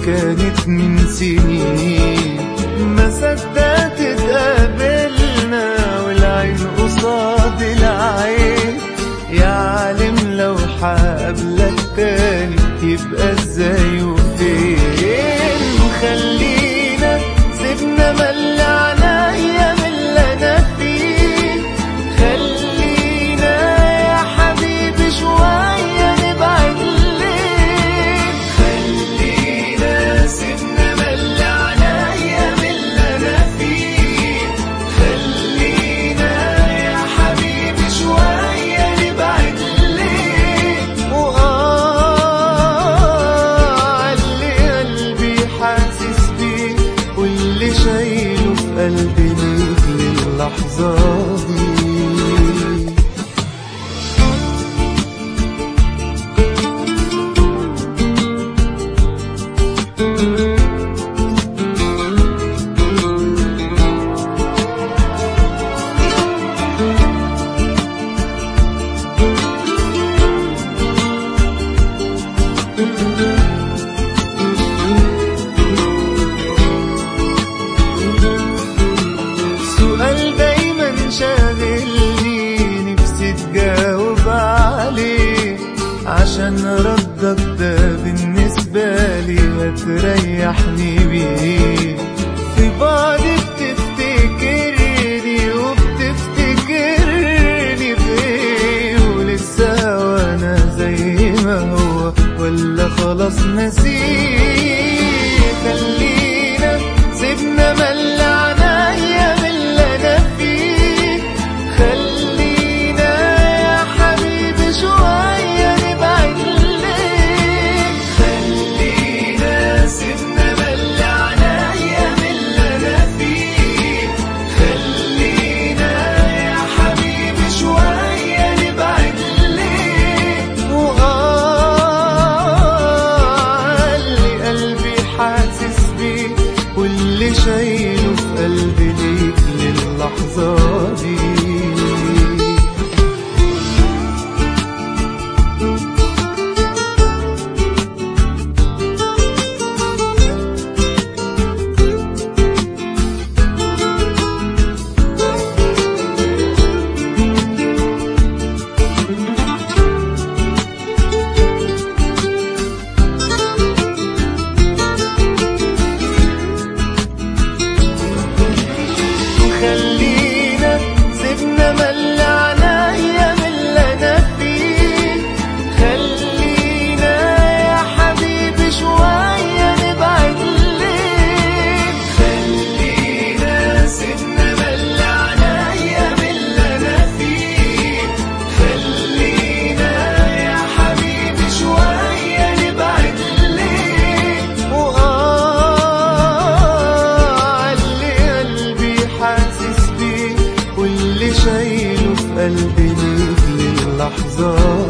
كانت من سنين ما صدقت اتقابلنا والعين قصاد العين يا عالم لو حقابلك تاني يبقى ازاي وفين خلينا سيبنا ملعنا ايام اللي انا فيه خلينا يا حبيبي شوية نبعد ليه خلينا سيبنا ملعنا ايام اللي انا فيه خلينا يا حبيبي شوية نبعد ليه وآه اللي قلبي حاسس بيه واللي شايله في قلبي ليك للحظة دي سؤال دايما شاغلني نفسي تجاوب عليه عشان ردك ده بالنسبة لي هتريحني بيه في بعض بتفتكرني وبتفتكرني بيه ولسه وانا زي ما هو ولا خلاص نسيه خلينا سيبنا ملعنا ايام اللي انا فيه خلينا يا حبيبي شوية نبعد ليه خلينا سيبنا ملعنا ايام اللي انا فيه خلينا يا حبيبي شوية نبعد ليه وآه اللي قلبي حاسس بيه واللي شايله في قلبي ليك للحظة دي خلينا سيبنا ملعنا ايام اللي انا فيه خلينا يا حبيبي شوية نبعد ليه خلينا سيبنا ملعنا ايام اللي انا فيه خلينا يا حبيبي شوية نبعد ليه وآه اللي قلبي حاسس بيه واللي شايله في قلبي ليك للحظة